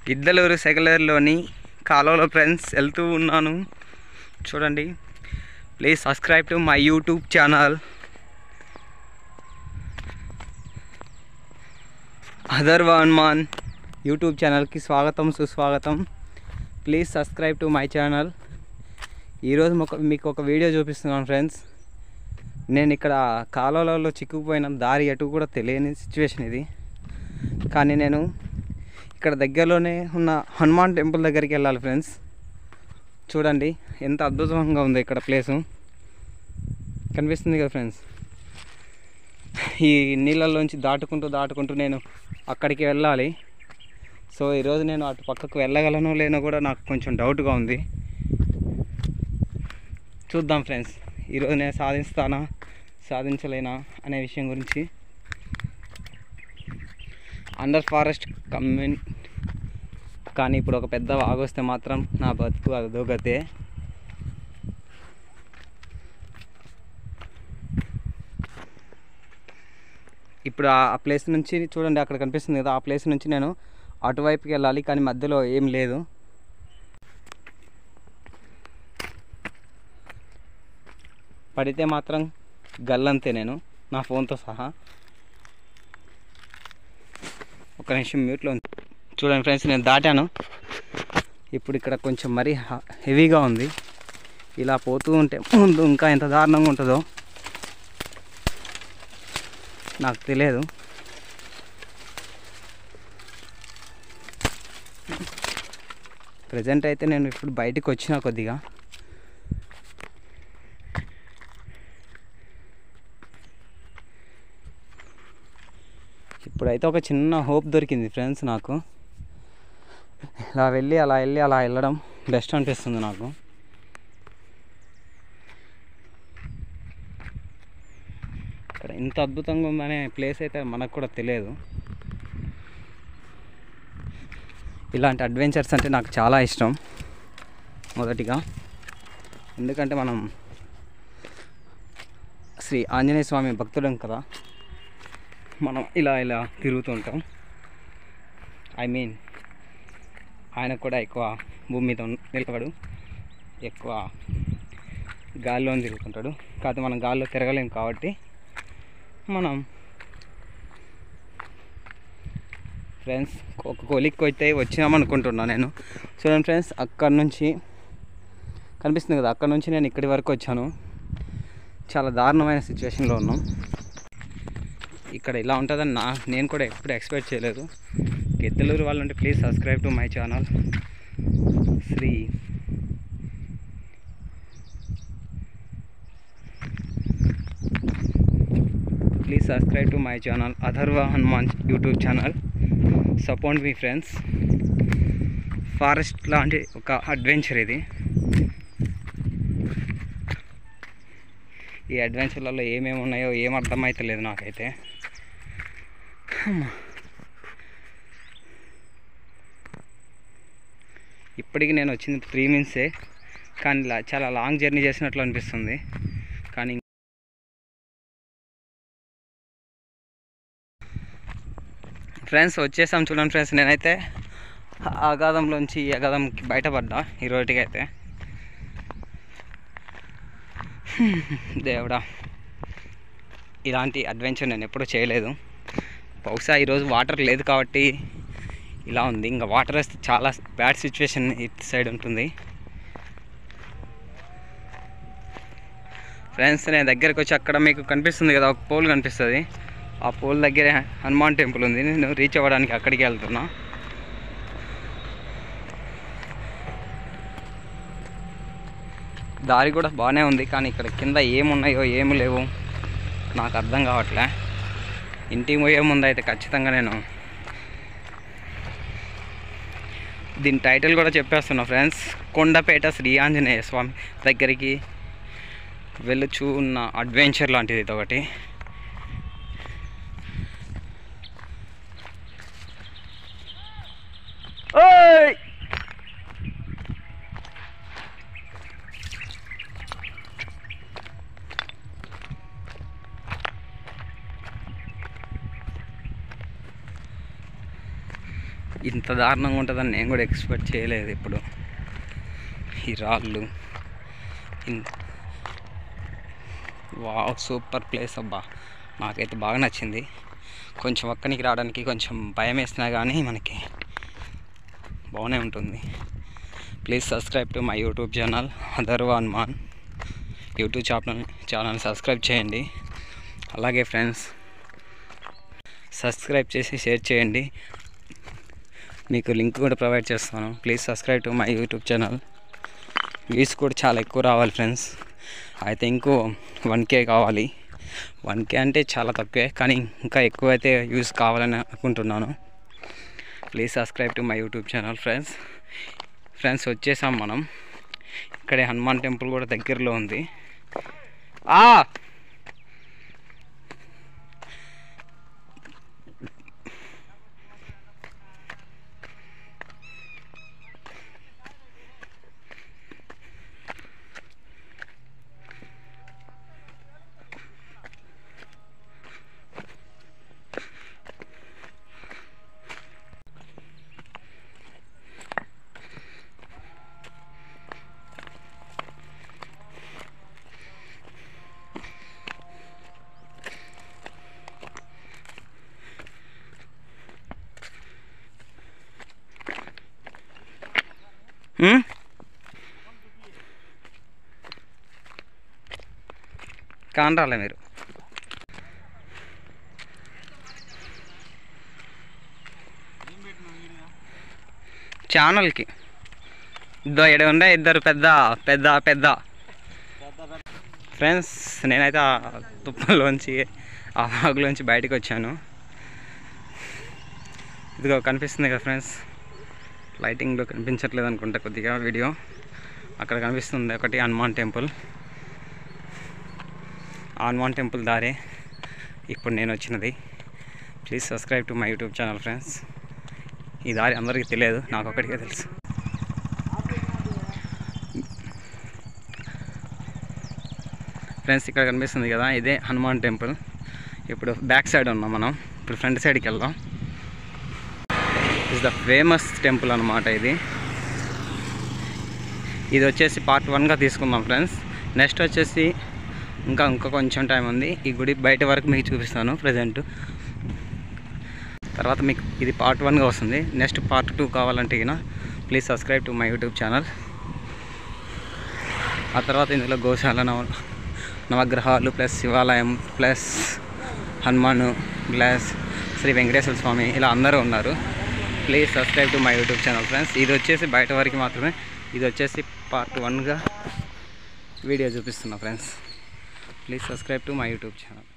గిద్దలూరు సెగలర్లోని కాలువలో ఫ్రెండ్స్ వెళ్తూ ఉన్నాను చూడండి please subscribe to my YouTube channel other one man YouTube ఛానల్కి స్వాగతం సుస్వాగతం please subscribe to my channel ఈరోజు ఒక మీకు ఒక వీడియో చూపిస్తున్నాను ఫ్రెండ్స్ నేను ఇక్కడ కాలువలలో చిక్కుకుపోయిన దారి ఎటు కూడా తెలియని సిచ్యువేషన్ ఇది కానీ నేను ఇక్కడ దగ్గరలోనే ఉన్న హనుమాన్ టెంపుల్ దగ్గరికి వెళ్ళాలి ఫ్రెండ్స్ చూడండి ఎంత అద్భుతంగా ఉందో ఇక్కడ ప్లేసు కనిపిస్తుంది కదా ఫ్రెండ్స్ ఈ నీళ్ళల్లోంచి దాటుకుంటూ దాటుకుంటూ నేను అక్కడికి వెళ్ళాలి సో ఈరోజు నేను అటు పక్కకు వెళ్ళగలను లేనో కూడా నాకు కొంచెం డౌట్గా ఉంది చూద్దాం ఫ్రెండ్స్ ఈరోజు నేను సాధిస్తానా సాధించలేనా అనే విషయం గురించి అండర్ ఫారెస్ట్ కమ్యూన్ కానీ ఇప్పుడు ఒక పెద్ద వాగొస్తే మాత్రం నా బతుకు అదోగతే ఇప్పుడు ఆ ప్లేస్ నుంచి చూడండి అక్కడ కనిపిస్తుంది కదా ఆ ప్లేస్ నుంచి నేను అటువైపుకి వెళ్ళాలి కానీ మధ్యలో ఏం లేదు పడితే మాత్రం గల్లంతే నేను నా ఫోన్తో సహా ఒక నిమిషం మ్యూట్లో ఉంది చూడండి ఫ్రెండ్స్ నేను దాటాను ఇప్పుడు ఇక్కడ కొంచెం మరీ హ- హెవీగా ఉంది ఇలా పోతూ ఉంటే ముందు ఇంకా ఎంత దారుణంగా ఉంటుందో నాకు తెలియదు ప్రజెంట్ అయితే నేను ఇప్పుడు బయటికి వచ్చిన కొద్దిగా ఇప్పుడైతే ఒక చిన్న హోప్ దొరికింది ఫ్రెండ్స్ నాకు ఇలా వెళ్ళి అలా వెళ్ళి అలా వెళ్ళడం బెస్ట్ అనిపిస్తుంది నాకు ఇక్కడ ఇంత అద్భుతంగా ఉందనే ప్లేస్ అయితే మనకు కూడా తెలియదు ఇలాంటి అడ్వెంచర్స్ అంటే నాకు చాలా ఇష్టం మొదటిగా ఎందుకంటే మనం శ్రీ ఆంజనేయ స్వామి భక్తుడం కదా మనం ఇలా ఇలా తిరుగుతూ ఉంటాం ఐ మీన్ ఆయన కూడా ఎక్కువ భూమి మీద ఉన్- నిలబడు ఎక్కువ గాల్లో తిరుగుతుంటాడు కాకపోతే మనం గాల్లో తిరగలేం కాబట్టి మనం ఫ్రెండ్స్ ఒక కొలిక్కి అయితే వచ్చినామనుకుంటున్నా నేను చూడండి ఫ్రెండ్స్ అక్కడ నుంచి కనిపిస్తుంది కదా అక్కడ నుంచి నేను ఇక్కడి వరకు వచ్చాను చాలా దారుణమైన సిచ్యువేషన్లో ఉన్నాం ఇక్కడ ఇలా ఉంటుందని నా నేను కూడా ఎప్పుడు ఎక్స్పెక్ట్ చేయలేదు గిద్దలూరు వాళ్ళు ఉంటే please subscribe to my channel Shri please subscribe to my channel Atharva Hanuman YouTube channel support మీ ఫ్రెండ్స్ ఫారెస్ట్ లాంటి ఒక అడ్వెంచర్ ఇది ఈ అడ్వెంచర్లలో ఏమేమి ఉన్నాయో ఏం అర్థమైతలేదు నాకైతే అమ్మా. ఇప్పటికి నేను వచ్చింది త్రీ మినిట్సే కానీ లా- చాలా లాంగ్ జర్నీ చేసినట్లు అనిపిస్తుంది కానీ ఫ్రెండ్స్ వచ్చేసాం చూడండి ఫ్రెండ్స్ నేనైతే ఆ అగాధంలోంచి ఈ అగాధంకి బయటపడ్డా ఈ రోజుకి అయితే దేవుడా ఇలాంటి అడ్వెంచర్ నేను ఎప్పుడూ చేయలేదు బహుశా ఈరోజు వాటర్ లేదు కాబట్టి ఇలా ఉంది ఇంకా వాటర్ వస్తే చాలా బ్యాడ్ సిచ్యువేషన్ ఇటు సైడ్ ఉంటుంది ఫ్రెండ్స్ నేను దగ్గరికి వచ్చి అక్కడ మీకు కనిపిస్తుంది కదా ఒక పోల్ కనిపిస్తుంది ఆ పోల్ దగ్గరే హనుమాన్ టెంపుల్ ఉంది నేను రీచ్ అవ్వడానికి అక్కడికి వెళ్తున్నా దారి కూడా బాగానే ఉంది కానీ ఇక్కడ కింద ఏమున్నాయో ఏమి లేవు నాకు అర్థం కావట్లే ఇంటికి పోయే ముందు అయితే ఖచ్చితంగా నేను దీని టైటిల్ కూడా చెప్పేస్తున్నా ఫ్రెండ్స్ కొండపేట శ్రీ ఆంజనేయ స్వామి దగ్గరికి వెళ్ళుచూ ఉన్న అడ్వెంచర్ లాంటిది ఇది ఒకటి ఓయ్ ఇంత దారుణంగా ఉంటుందని నేను కూడా ఎక్స్పెక్ట్ చేయలేదు ఇప్పుడు ఈ రాళ్ళు ఇన్- వావ్ సూపర్ ప్లేస్ అబ్బా నాకైతే బాగా నచ్చింది కొంచెం ఒక్కనికి రావడానికి కొంచెం భయం వేసినా కానీ మనకి బాగానే ఉంటుంది please subscribe to my YouTube channel Atharva Hanuman YouTube channel channel subscribe చేయండి అలాగే ఫ్రెండ్స్ సబ్స్క్రైబ్ చేసి షేర్ చేయండి మీకు లింక్ కూడా ప్రొవైడ్ చేస్తాను please subscribe to my YouTube channel views కూడా చాలా ఎక్కువ రావాలి ఫ్రెండ్స్ అయితే ఇంకో వన్ కే కావాలి వన్ కే అంటే చాలా తక్కువే కానీ ఇంకా ఎక్కువ అయితే వ్యూస్ కావాలని అనుకుంటున్నాను please subscribe to my YouTube channel friends friends వచ్చేసాం మనం ఇక్కడే హనుమాన్ టెంపుల్ కూడా దగ్గరలో ఉంది ఆ హ్మ్? కానరాలే మీరు ఛానల్కి ఇద్దో ఇక్కడ ఉండే ఇద్దరు పెద్ద పెద్ద పెద్ద ఫ్రెండ్స్ నేనైతే ఆ తుప్పల్లోంచి ఆ వాగులోంచి బయటకు వచ్చాను ఇదిగో కనిపిస్తుంది కదా ఫ్రెండ్స్ లైటింగ్లో కనిపించట్లేదు అనుకుంటా కొద్దిగా వీడియో అక్కడ కనిపిస్తుంది ఒకటి హనుమాన్ టెంపుల్ ఆ హనుమాన్ టెంపుల్ దారే ఇప్పుడు నేను వచ్చినది please subscribe to my YouTube channel friends ఈ దారి అందరికీ తెలియదు నాకు ఒకటికే తెలుసు ఫ్రెండ్స్ ఇక్కడ కనిపిస్తుంది కదా ఇదే హనుమాన్ టెంపుల్ ఇప్పుడు బ్యాక్ సైడ్ ఉన్నాం మనం ఇప్పుడు ఫ్రంట్ సైడ్కి వెళ్దాం ఇస్ ద ఫేమస్ టెంపుల్ అనమాట ఇది ఇది వచ్చేసి పార్ట్ వన్గా తీసుకుందాం ఫ్రెండ్స్ నెక్స్ట్ వచ్చేసి ఇంకా ఇంకా కొంచెం టైం ఉంది ఈ గుడి బయట వరకు మీకు చూపిస్తాను ప్రజెంట్ తర్వాత మీకు ఇది పార్ట్ వన్గా వస్తుంది నెక్స్ట్ పార్ట్ టూ కావాలంటే ఈయన please subscribe to my YouTube channel ఆ తర్వాత ఇందులో గోశాల నవ నవగ్రహాలు ప్లస్ శివాలయం ప్లస్ హనుమాన్ ప్లస్ శ్రీ వెంకటేశ్వర స్వామి ఇలా అందరూ ఉన్నారు please subscribe to my YouTube channel friends ఇది వచ్చేసి బయట వరకు మాత్రమే ఇది వచ్చేసి పార్ట్ వన్గా వీడియో చూపిస్తున్నా friends please subscribe to my YouTube channel